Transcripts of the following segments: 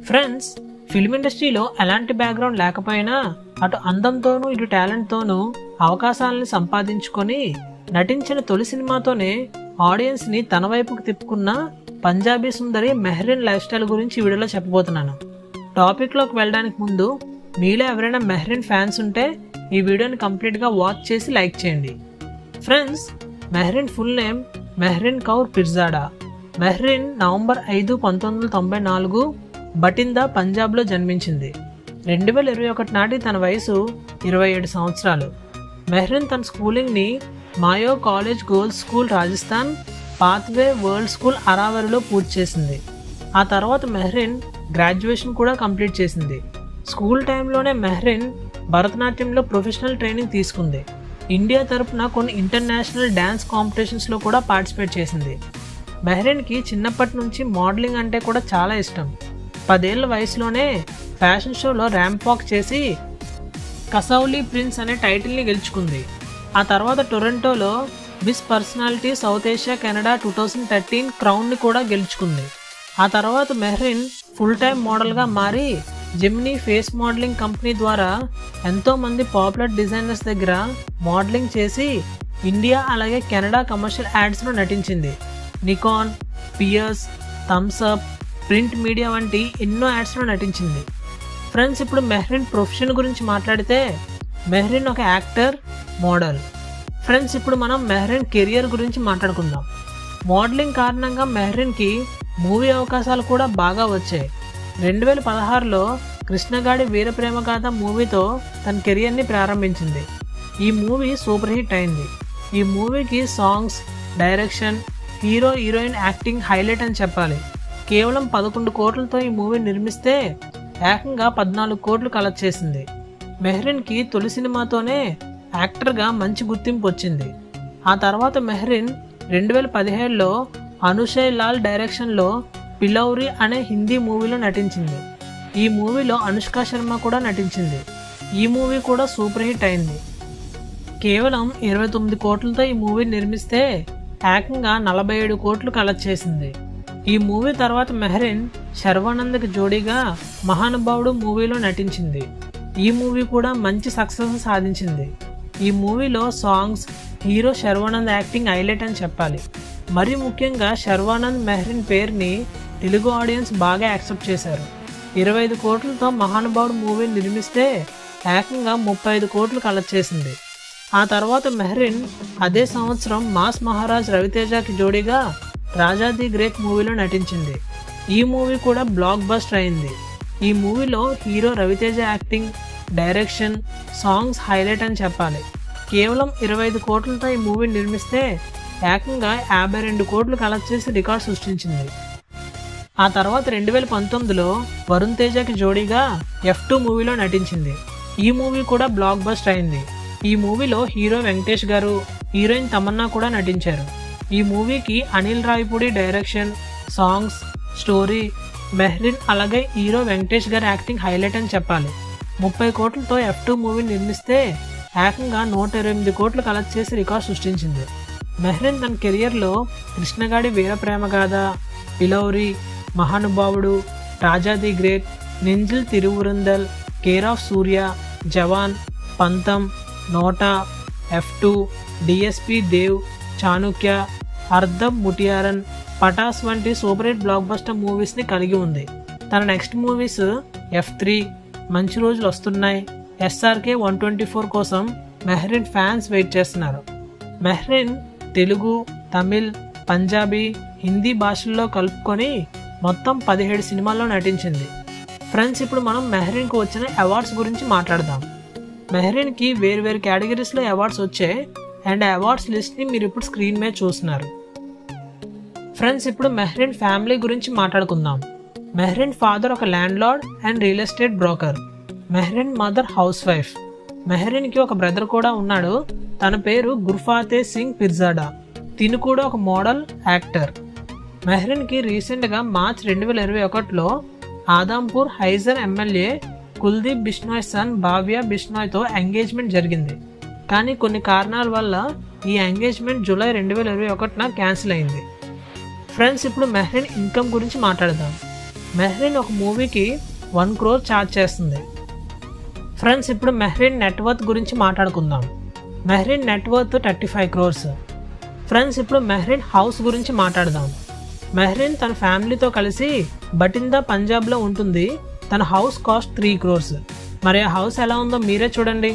friends film ఇండస్ట్రీలో ఎలాంటి background లేకపోయినా అటు అందంతోనూ ఇటు టాలెంట్తోనూ అవకాశాలను సంపాదించుకొని నటించిన తొలి సినిమాతోనే ఆడియన్స్ని తన వైపుకు తిప్పుకున్న పంజాబీ సుందరి మెహ్రిన్ లైఫ్ స్టైల్ గురించి ఈ వీడియోలో చెప్పబోతున్నాను టాపిక్లోకి వెళ్ళడానికి ముందు మీలో ఎవరైనా మెహ్రిన్ ఫ్యాన్స్ ఉంటే ఈ వీడియోని కంప్లీట్గా వాచ్ చేసి లైక్ చేయండి friends Mehreen full name Mehreen Kaur Pirzada Mehreen November ఐదు పంతొమ్మిది వందల తొంభై నాలుగు బటిందా పంజాబ్లో జన్మించింది రెండు వేల ఇరవై ఒకటి నాటి తన వయసు ఇరవై ఏడు సంవత్సరాలు మెహ్రిన్ తన స్కూలింగ్ని Mayo college girls school Rajasthan pathway world school అరావరిలో పూర్తి చేసింది ఆ తర్వాత మెహ్రిన్ గ్రాడ్యుయేషన్ కూడా కంప్లీట్ చేసింది స్కూల్ టైంలోనే మెహ్రిన్ భరతనాట్యంలో ప్రొఫెషనల్ ట్రైనింగ్ తీసుకుంది ఇండియా తరపున కొన్ని ఇంటర్నేషనల్ డ్యాన్స్ కాంపిటీషన్స్లో కూడా పార్టిసిపేట్ చేసింది మెహ్రిన్కి చిన్నప్పటి నుంచి మోడలింగ్ అంటే కూడా చాలా ఇష్టం పదేళ్ల వయసులోనే ఫ్యాషన్ షోలో ర్యాంప్ వాక్ చేసి కసౌలీ ప్రిన్స్ అనే టైటిల్ని గెలుచుకుంది ఆ తర్వాత టొరంటోలో Miss Personality South Asia Canada two thousand thirteen క్రౌన్ని కూడా గెలుచుకుంది ఆ తర్వాత మెహ్రిన్ ఫుల్ టైం మోడల్గా మారి జెమినీ ఫేస్ మోడలింగ్ కంపెనీ ద్వారా ఎంతోమంది పాపులర్ డిజైనర్స్ దగ్గర మోడలింగ్ చేసి ఇండియా అలాగే కెనడా కమర్షియల్ యాడ్స్లో నటించింది Nikon Pears Thums Up print media వంటి ఎన్నో యాడ్స్లో నటించింది ఫ్రెండ్స్ ఇప్పుడు మెహ్రిన్ ప్రొఫెషన్ గురించి మాట్లాడితే మెహ్రిన్ ఒక యాక్టర్ మోడల్ ఫ్రెండ్స్ ఇప్పుడు మనం మెహ్రిన్ కెరియర్ గురించి మాట్లాడుకుందాం మోడలింగ్ కారణంగా మెహ్రిన్కి మూవీ అవకాశాలు కూడా బాగా వచ్చాయి రెండు వేల పదహారులో కృష్ణగాడి వీరప్రేమ గాథ మూవీతో తన కెరియర్ని ప్రారంభించింది ఈ మూవీ సూపర్ హిట్ అయింది ఈ మూవీకి songs direction hero heroine acting highlight అని చెప్పాలి కేవలం పదకొండు కోట్లతో ఈ మూవీ నిర్మిస్తే ఏకంగా పద్నాలుగు కోట్లు కలెక్ట్ చేసింది మెహ్రిన్కి తొలి సినిమాతోనే యాక్టర్గా మంచి గుర్తింపు వచ్చింది ఆ తర్వాత మెహ్రిన్ రెండు వేల పదిహేడులో అనుషయ్ లాల్ డైరెక్షన్లో పిలౌరి అనే హిందీ మూవీలో నటించింది ఈ మూవీలో అనుష్క శర్మ కూడా నటించింది ఈ మూవీ కూడా సూపర్ హిట్ అయింది కేవలం ఇరవై తొమ్మిది కోట్లతో ఈ మూవీ నిర్మిస్తే ఏకంగా నలభై ఏడు కోట్లు కలెక్ట్ చేసింది ఈ మూవీ తర్వాత మెహ్రిన్ శర్వానంద్కి జోడీగా మహానుభావుడు మూవీలో నటించింది ఈ మూవీ కూడా మంచి సక్సెస్ సాధించింది ఈ మూవీలో songs hero Sharwanand acting highlight అని చెప్పాలి మరి ముఖ్యంగా శర్వానంద్ మెహ్రిన్ పేరుని తెలుగు ఆడియన్స్ బాగా యాక్సెప్ట్ చేశారు ఇరవై ఐదు కోట్లతో మహానుభావుడు మూవీ నిర్మిస్తే ఏకంగా ముప్పై ఐదు కోట్లు కలెక్ట్ చేసింది ఆ తర్వాత మెహ్రిన్ అదే సంవత్సరం మాస్ మహారాజ్ రవితేజకి జోడీగా రాజా ది గ్రేట్ మూవీలో నటించింది ఈ మూవీ కూడా బ్లాక్ బస్టర్ అయింది ఈ మూవీలో hero Raviteja acting direction songs highlight అని చెప్పాలి కేవలం ఇరవై ఐదు కోట్లతో ఈ మూవీ నిర్మిస్తే ఏకంగా యాభై రెండు కోట్లు కలెక్ట్ చేసి రికార్డ్ సృష్టించింది ఆ తర్వాత రెండు వేల పంతొమ్మిదిలో వరుణ్ తేజకి జోడీగా ఎఫ్ టూ మూవీలో నటించింది ఈ మూవీ కూడా బ్లాక్ బస్టర్ అయింది ఈ మూవీలో హీరో వెంకటేష్ గారు హీరోయిన్ తమన్నా కూడా నటించారు ఈ మూవీకి Anil Rayapudi direction songs story Mehreen అలాగే హీరో వెంకటేష్ గారి యాక్టింగ్ హైలైట్ అని చెప్పాలి ముప్పై కోట్లతో ఎఫ్ టూ మూవీ నిర్మిస్తే ఏకంగా నూట ఇరవై ఎనిమిది కోట్లు కలెక్ట్ చేసి రికార్డ్ సృష్టించింది మెహ్రిన్ తన కెరియర్లో కృష్ణగాడి వీరప్రేమ Gatha Phillauri Mahanubhavudu Raja the great Nenjil Thunivirundhal care of Surya Jawaan Pantham Nota F two DSP Dev Chanakya అర్ధం ముటియారన్ పటాస్ వంటి సూపర్ హిట్ బ్లాక్ బస్టర్ మూవీస్ని కలిగి ఉంది తన నెక్స్ట్ మూవీస్ ఎఫ్ త్రీ మంచి రోజులు వస్తున్నాయి ఎస్ఆర్కే వన్ ట్వంటీ ఫోర్ కోసం మెహ్రిన్ ఫ్యాన్స్ వెయిట్ చేస్తున్నారు మెహ్రిన్ తెలుగు తమిళ్ పంజాబీ హిందీ భాషల్లో కలుపుకొని మొత్తం పదిహేడు సినిమాల్లో నటించింది ఫ్రెండ్స్ ఇప్పుడు మనం మెహ్రిన్కి వచ్చిన అవార్డ్స్ గురించి మాట్లాడదాం మెహ్రిన్కి వేరు వేరు కేటగిరీస్లో అవార్డ్స్ వచ్చాయి అండ్ అవార్డ్స్ లిస్ట్ని మీరు ఇప్పుడు స్క్రీన్ మీద చూస్తున్నారు ఫ్రెండ్స్ ఇప్పుడు మెహ్రిన్ ఫ్యామిలీ గురించి మాట్లాడుకుందాం మెహ్రిన్ ఫాదర్ ఒక landlord and real estate broker Mehreen mother housewife మెహ్రిన్కి ఒక బ్రదర్ కూడా ఉన్నాడు తన పేరు గుర్ఫాతే సింగ్ పిర్జాడా తిను కూడా ఒక మోడల్ యాక్టర్ మెహ్రిన్కి రీసెంట్గా మార్చ్ రెండు వేల ఇరవై ఒకటిలో ఆదాంపూర్ హైజర్ ఎమ్మెల్యే కుల్దీప్ బిష్నాయ్ సన్ భావ్య బిష్నాయ్తో ఎంగేజ్మెంట్ జరిగింది కానీ కొన్ని కారణాల వల్ల ఈ ఎంగేజ్మెంట్ జూలై రెండు వేల ఇరవై ఒకటిన క్యాన్సిల్ అయింది ఫ్రెండ్స్ ఇప్పుడు మెహ్రిన్ ఇన్కమ్ గురించి మాట్లాడదాం మెహ్రీన్ ఒక మూవీకి వన్ క్రోర్ ఛార్జ్ చేస్తుంది ఫ్రెండ్స్ ఇప్పుడు మెహ్రీన్ నెట్వర్త్ గురించి మాట్లాడుకుందాం Mehreen net worth thirty five crores friends ఇప్పుడు మెహ్రీన్ హౌస్ గురించి మాట్లాడదాం మెహ్రీన్ తన ఫ్యామిలీతో కలిసి బటిందా పంజాబ్లో ఉంటుంది తన హౌస్ కాస్ట్ త్రీ క్రోర్స్ మరి ఆ హౌస్ ఎలా ఉందో మీరే చూడండి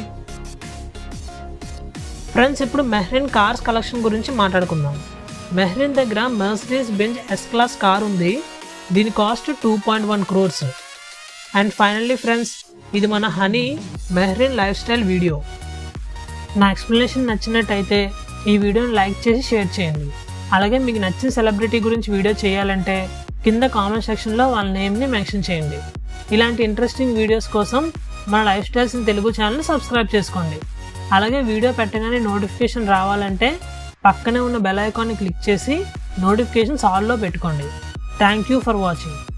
ఫ్రెండ్స్ ఇప్పుడు మెహ్రీన్ కార్స్ కలెక్షన్ గురించి మాట్లాడుకుందాం మెహ్రీన్ దగ్గర Mercedes Benz S class car ఉంది దీని cost two point one crores and finally friends ఇది మన honey Mehreen life style video నా ఎక్స్ప్లెనేషన్ నచ్చినట్టయితే ఈ వీడియోని లైక్ చేసి షేర్ చేయండి అలాగే మీకు నచ్చిన సెలబ్రిటీ గురించి వీడియో చేయాలంటే కింద కామెంట్ సెక్షన్లో వాళ్ళ నేమ్ని మెన్షన్ చేయండి ఇలాంటి ఇంట్రెస్టింగ్ వీడియోస్ కోసం మన లైఫ్ స్టైల్స్ ఇన్ తెలుగు ఛానల్ని సబ్స్క్రైబ్ చేసుకోండి అలాగే వీడియో పెట్టగానే నోటిఫికేషన్ రావాలంటే పక్కనే ఉన్న బెల్ ఐకాన్ని క్లిక్ చేసి నోటిఫికేషన్స్ ఆల్లో పెట్టుకోండి థ్యాంక్ యూ ఫర్ వాచింగ్